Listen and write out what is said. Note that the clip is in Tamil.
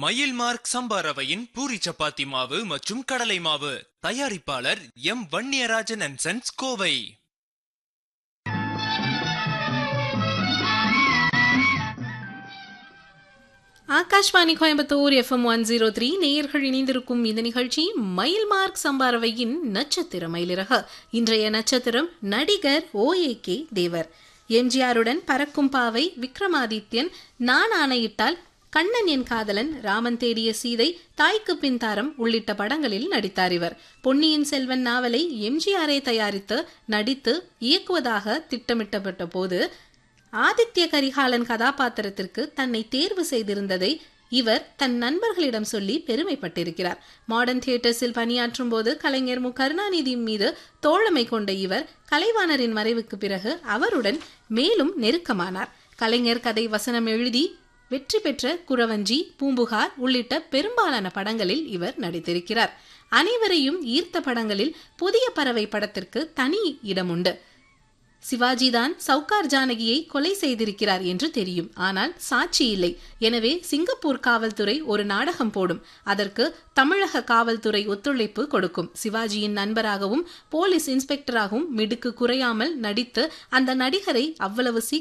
மயில் மார்க் சம்பா ரவையின் பூரி சப்பாத்தி மாவு மற்றும் கடலை மாவு தயாரிப்பாளர் M Vanniyarajan and sons Kovai Akashvani Coimbatore FM one zero three நேயர்கள் இணைந்திருக்கும் இந்த நிகழ்ச்சி மயில் மார்க் சம்பாரவையின் நட்சத்திர மயிலிறக இன்றைய நட்சத்திரம் நடிகர் ஓ ஏ கே தேவர் எம்ஜிஆருடன் பறக்கும் பாவை விக்ரமாதித்யன் நான் ஆணையிட்டால் கண்ணன் என் காதலன் ராமன் தேடிய சீதை தாய்க்கு பின் தாரம் உள்ளிட்ட படங்களில் நடித்தார் இவர் பொன்னியின் செல்வன் நாவலை எம்ஜிஆரே தயாரித்து நடித்து இயக்குவதாக திட்டமிட்டப்பட்ட போது ஆதித்ய கரிகாலன் கதாபாத்திரத்திற்கு தன்னை தேர்வு செய்திருந்ததை இவர் தன் நண்பர்களிடம் சொல்லி பெருமைப்பட்டிருக்கிறார் மாடர்ன் தியேட்டர்ஸில் பணியாற்றும் போது கலைஞர் மு கருணாநிதி மீது தோழமை கொண்ட இவர் கலைவாணரின் மறைவுக்கு பிறகு அவருடன் மேலும் நெருக்கமானார் கலைஞர் கதை வசனம் எழுதி வெற்றி பெற்ற குறவஞ்சி பூம்புகார் உள்ளிட்ட பெரும்பாலான படங்களில் இவர் நடித்திருக்கிறார் அனைவரையும் ஈர்த்த படங்களில் புதிய பறவை படத்திற்கு தனி இடம் உண்டு சிவாஜிதான் சவுகார் ஜானகியை கொலை செய்திருக்கிறார் என்று தெரியும் ஆனால் சாட்சி இல்லை எனவே சிங்கப்பூர் காவல்துறை ஒரு நாடகம் போடும் அதற்கு தமிழக காவல்துறை ஒத்துழைப்பு கொடுக்கும் சிவாஜியின் நண்பராகவும் போலீஸ் இன்ஸ்பெக்டராகவும் மிடுக்கு குறையாமல் நடித்து அந்த நடிகரை அவ்வளவு